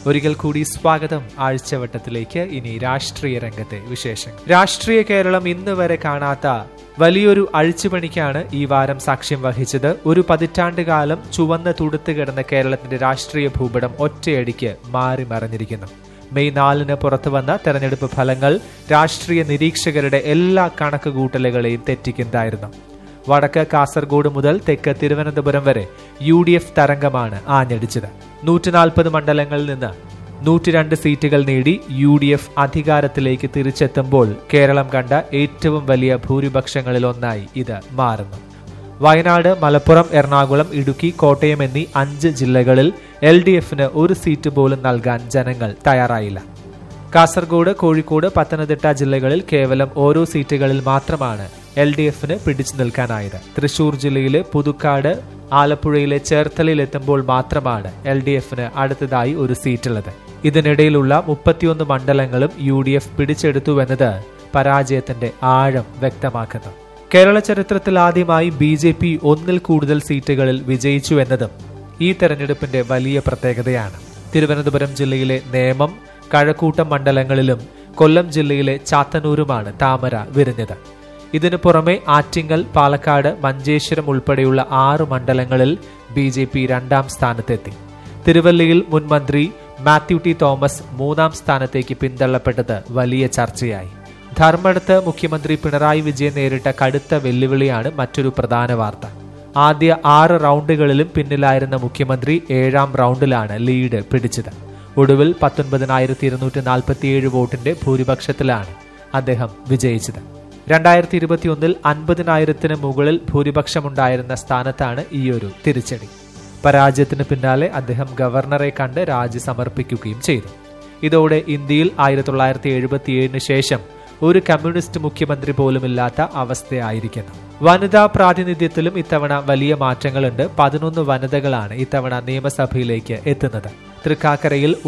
ഒരിക്കൽ കൂടി സ്വാഗതം ആഴ്ചവട്ടത്തിലേക്ക് ഇനി രാഷ്ട്രീയ രംഗത്തെ വിശേഷം രാഷ്ട്രീയ കേരളം ഇന്ന് വരെ കാണാത്ത വലിയൊരു അഴിച്ചുപണിക്കാണ് ഈ വാരം സാക്ഷ്യം വഹിച്ചത് ഒരു പതിറ്റാണ്ട് കാലം ചുവന്ന് തുടുത്തു കിടന്ന കേരളത്തിന്റെ രാഷ്ട്രീയ ഭൂപടം ഒറ്റയടിക്ക് മാറി മറിഞ്ഞിരിക്കുന്നു മെയ് നാലിന് പുറത്തു വന്ന തെരഞ്ഞെടുപ്പ് ഫലങ്ങൾ രാഷ്ട്രീയ നിരീക്ഷകരുടെ എല്ലാ കണക്കുകൂട്ടലുകളെയും തെറ്റിക്കുന്നതായിരുന്നു വടക്ക് കാസർഗോഡ് മുതൽ തെക്ക് തിരുവനന്തപുരം വരെ യു ഡി എഫ് തരംഗമാണ് ആഞ്ഞടിച്ചത് നൂറ്റിനാൽപ്പത് മണ്ഡലങ്ങളിൽ നിന്ന് നൂറ്റിരണ്ട് സീറ്റുകൾ നേടി യു ഡി എഫ് അധികാരത്തിലേക്ക് തിരിച്ചെത്തുമ്പോൾ കേരളം കണ്ട ഏറ്റവും വലിയ ഭൂരിപക്ഷങ്ങളിലൊന്നായി ഇത് മാറുന്നു വയനാട് മലപ്പുറം എറണാകുളം ഇടുക്കി കോട്ടയം എന്നീ അഞ്ച് ജില്ലകളിൽ എൽ ഡി എഫിന് ഒരു സീറ്റ് പോലും നൽകാൻ ജനങ്ങൾ തയ്യാറായില്ല കാസർഗോഡ് കോഴിക്കോട് പത്തനംതിട്ട ജില്ലകളിൽ കേവലം ഓരോ സീറ്റുകളിൽ മാത്രമാണ് എൽ ഡി എഫിന് പിടിച്ചു നിൽക്കാനായത് തൃശൂർ ജില്ലയിലെ പുതുക്കാട് ആലപ്പുഴയിലെ ചേർത്തലയിൽ എത്തുമ്പോൾ മാത്രമാണ് എൽ ഡി എഫിന് അടുത്തതായി ഒരു സീറ്റുള്ളത് ഇതിനിടയിലുള്ള മുപ്പത്തിയൊന്ന് മണ്ഡലങ്ങളും യു ഡി എഫ് പിടിച്ചെടുത്തുവെന്നത് പരാജയത്തിന്റെ ആഴം വ്യക്തമാക്കുന്നു കേരള ചരിത്രത്തിൽ ആദ്യമായി ബി ജെ പി ഒന്നിൽ കൂടുതൽ സീറ്റുകളിൽ വിജയിച്ചു എന്നതും ഈ തെരഞ്ഞെടുപ്പിന്റെ വലിയ പ്രത്യേകതയാണ് തിരുവനന്തപുരം ജില്ലയിലെ നേമം കഴക്കൂട്ടം മണ്ഡലങ്ങളിലും കൊല്ലം ജില്ലയിലെ ചാത്തന്നൂരുമാണ് താമര വിരിഞ്ഞത് ഇതിനു പുറമെ ആറ്റിങ്ങൽ പാലക്കാട് മഞ്ചേശ്വരം ഉൾപ്പെടെയുള്ള ആറ് മണ്ഡലങ്ങളിൽ ബി ജെ പി രണ്ടാം സ്ഥാനത്തെത്തി തിരുവല്ലയിൽ മുൻ മന്ത്രി മാത്യു ടി തോമസ് മൂന്നാം സ്ഥാനത്തേക്ക് പിന്തള്ളപ്പെട്ടത് വലിയ ചർച്ചയായി ധർമ്മടത്ത് മുഖ്യമന്ത്രി പിണറായി വിജയൻ നേരിട്ട കടുത്ത വെല്ലുവിളിയാണ് മറ്റൊരു പ്രധാന വാർത്ത ആദ്യ ആറ് റൗണ്ടുകളിലും പിന്നിലായിരുന്ന മുഖ്യമന്ത്രി ഏഴാം റൗണ്ടിലാണ് ലീഡ് പിടിച്ചത് ഒടുവിൽ പത്തൊൻപതിനായിരത്തി ഇരുന്നൂറ്റി നാൽപ്പത്തിയേഴ് വോട്ടിന്റെ ഭൂരിപക്ഷത്തിലാണ് അദ്ദേഹം വിജയിച്ചത് രണ്ടായിരത്തി ഇരുപത്തിയൊന്നിൽ അൻപതിനായിരത്തിന് മുകളിൽ ഭൂരിപക്ഷമുണ്ടായിരുന്ന സ്ഥാനത്താണ് ഈയൊരു തിരിച്ചടി പരാജയത്തിന് പിന്നാലെ അദ്ദേഹം ഗവർണറെ കണ്ട് രാജി സമർപ്പിക്കുകയും ചെയ്തു ഇതോടെ ഇന്ത്യയിൽ ആയിരത്തി തൊള്ളായിരത്തി എഴുപത്തിയേഴിന് ശേഷം ഒരു കമ്മ്യൂണിസ്റ്റ് മുഖ്യമന്ത്രി പോലുമില്ലാത്ത അവസ്ഥയായിരിക്കുന്നു വനിതാ പ്രാതിനിധ്യത്തിലും ഇത്തവണ വലിയ മാറ്റങ്ങളുണ്ട് പതിനൊന്ന് വനിതകളാണ് ഇത്തവണ നിയമസഭയിലേക്ക് എത്തുന്നത് തൃക്കാക്കരയിൽ